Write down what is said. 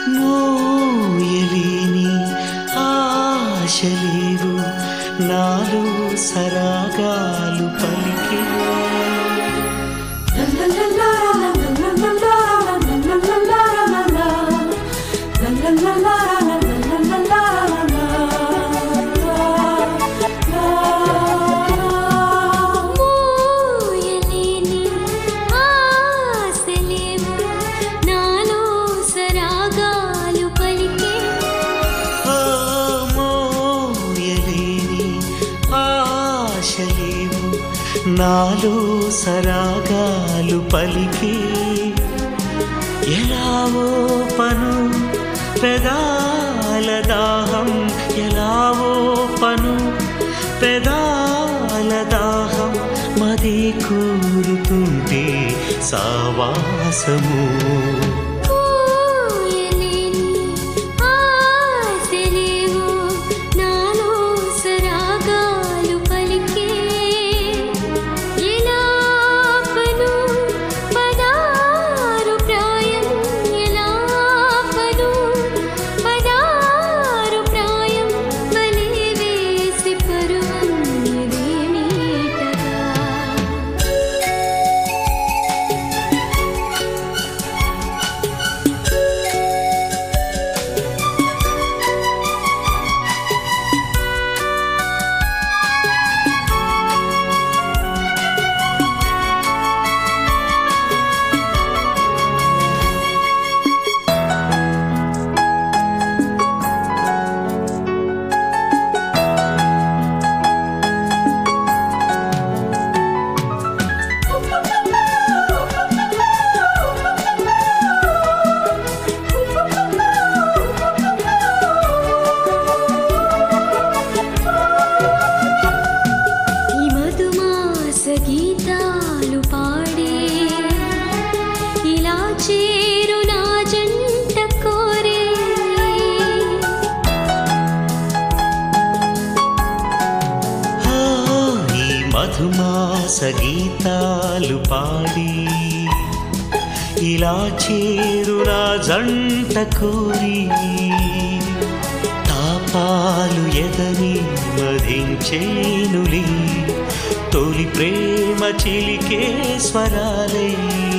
మోయలేని ఆశలేవు నాలో సరాగాలు పలికే మోయలేని ఆశలేవు నాలో సరాగాలు పలికే ఓ మోయలేని ఆశలేవు నాలో సరాగాలు పలికే ఎలావో పను పెదాల దాహం ఎలావో పను పెదాల దాహం మది కూరుతుంటే సావాసము మోయలేని ఆశలేవు నాలో సరాగాలు పలికే ఎలాపను పదారు ప్రాయం ఎలాపను పదారు ప్రాయం బలి వేసి పరువం ఇదేమీటగా ఈ మధుమాస గీతాలు పాడే ఇలా చేరు నా జంట కోరే ఆ, ఈ మధుమాస గీతాలు పాడి ఇలా చేరునా జంట కోరి తాపాలు ఎదని మధించేనులి తొలి ప్రేమ చిలికే స్వరాలై